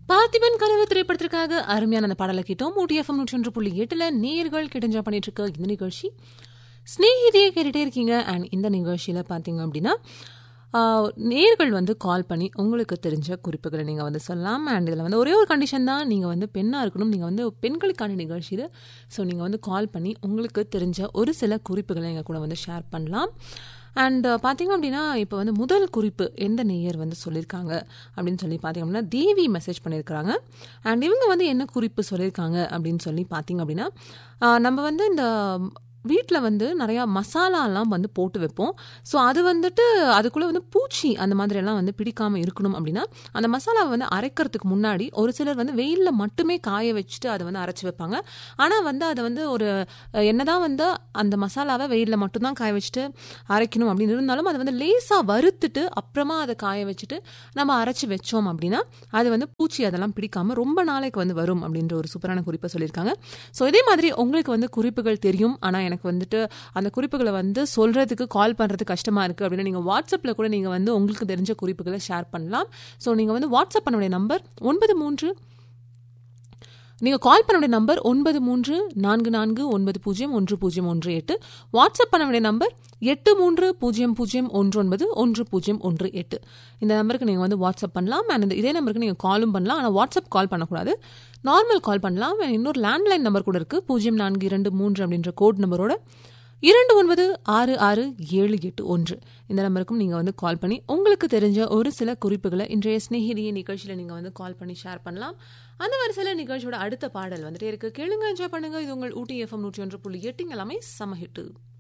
பார்த்திபன் கனவு திரைப்படத்திற்காக அருமையான அந்த பாடலை கேட்டோம் ஊட்டி எஃப்எம் நூற்றி ஒன்று புள்ளி எட்டுல நேயர்கள் கிட்டஞ்சா பண்ணிட்டு இருக்க இந்த நிகழ்ச்சி ஸ்நேகிதியை கேட்டுட்டே இருக்கீங்க அண்ட் இந்த நிகழ்ச்சியில பாத்தீங்க அப்படின்னா ஆஹ், நேயர்கள் வந்து கால் பண்ணி உங்களுக்கு தெரிஞ்ச குறிப்புகளை நீங்கள் வந்து சொல்லலாம் அண்ட் இதில் வந்து ஒரே ஒரு கண்டிஷன் தான் நீங்கள் வந்து பெண்ணாக இருக்கணும் நீங்கள் வந்து பெண்களுக்கான நிகழ்ச்சி இது ஸோ நீங்கள் வந்து கால் பண்ணி உங்களுக்கு தெரிஞ்ச ஒரு சில குறிப்புகளை எங்கள் கூட வந்து ஷேர் பண்ணலாம் அண்ட் பார்த்தீங்க அப்படின்னா இப்போ வந்து முதல் குறிப்பு எந்த நேயர் வந்து சொல்லியிருக்காங்க அப்படின்னு சொல்லி பார்த்தீங்க அப்படின்னா தேவி மெசேஜ் பண்ணியிருக்கிறாங்க அண்ட் இவங்க வந்து என்ன குறிப்பு சொல்லியிருக்காங்க அப்படின்னு சொல்லி பார்த்தீங்க அப்படின்னா ஆஹ் நம்ம வந்து இந்த வீட்டில் வந்து நிறையா மசாலாலாம் வந்து போட்டு வைப்போம் ஸோ அது வந்துட்டு அதுக்குள்ளே வந்து பூச்சி அந்த மாதிரியெல்லாம் வந்து பிடிக்காமல் இருக்கணும் அப்படின்னா அந்த மசாலாவை வந்து அரைக்கிறதுக்கு முன்னாடி ஒரு சிலர் வந்து வெயிலில் மட்டுமே காய வச்சுட்டு அதை வந்து அரைச்சி வைப்பாங்க ஆனால் வந்து அதை வந்து ஒரு அஹ், என்னதான் வந்து அந்த மசாலாவை வெயிலில் மட்டும்தான் காய வச்சுட்டு அரைக்கணும் அப்படின்னு இருந்தாலும் அதை வந்து லேசாக வறுத்துட்டு அப்புறமா அதை காய வச்சுட்டு நம்ம அரைச்சி வச்சோம் அப்படின்னா அது வந்து பூச்சி அதெல்லாம் பிடிக்காம ரொம்ப நாளைக்கு வந்து வரும் அப்படின்ற ஒரு சூப்பரான குறிப்பை சொல்லியிருக்காங்க ஸோ இதே மாதிரி உங்களுக்கு வந்து குறிப்புகள் தெரியும் ஆனால் எனக்கு வந்துட்டு அந்த குறிப்புகளை வந்து சொல்றதுக்கு கால் பண்ணுறது கஷ்டமா இருக்கு அப்படின்னா நீங்கள் வாட்ஸ்அப்பில் கூட நீங்கள் வந்து உங்களுக்கு தெரிஞ்ச குறிப்புகளை ஷேர் பண்ணலாம் ஸோ நீங்கள் வந்து வாட்ஸ்அப் பண்ண நம்பர் ஒன்பது மூன்று நீங்கள் கால் பண்ண வேண்டிய நம்பர் ஒன்பது மூன்று நான்கு நான்கு ஒன்பது பூஜ்ஜியம் ஒன்று பூஜ்ஜியம் ஒன்று எட்டு வாட்ஸ்அப் பண்ண வேண்டிய நம்பர் எட்டு மூன்று பூஜ்ஜியம் பூஜ்ஜியம் ஒன்று ஒன்பது ஒன்று பூஜ்ஜியம் ஒன்று எட்டு இந்த நம்பருக்கு நீங்கள் வந்து வாட்ஸ்அப் பண்ணலாம் அண்ட் இந்த இதே நம்பருக்கு நீங்கள் காலும் பண்ணலாம் ஆனால் வாட்ஸ்அப் கால் பண்ணக்கூடாது நார்மல் கால் பண்ணலாம் and இன்னொரு லேண்ட்லைன் நம்பர் கூட இருக்குது பூஜ்ஜியம் நான்கு இரண்டு மூன்று அப்படின்ற கோட் நம்பரோட இரண்டு ஒன்பது ஆறு ஆறு ஏழு எட்டு ஒன்று இந்த நம்பருக்கும் நீங்கள் வந்து கால் பண்ணி உங்களுக்கு தெரிஞ்ச ஒரு சில குறிப்புகளை இன்றைய ஸ்நேகிதிய நிகழ்ச்சியில் நீங்கள் வந்து கால் பண்ணி ஷேர் பண்ணலாம் அந்த வரிசையில் நிகழ்ச்சியோட அடுத்த பாடல் வந்துட்டே இருக்கு கேளுங்க என்ஜாய் பண்ணுங்க இது உங்கள் ஊட்டி எஃப்எம் நூற்றி ஒன்று புள்ளி எட்டு இங்க எல்லாமே சம ஹிட்டு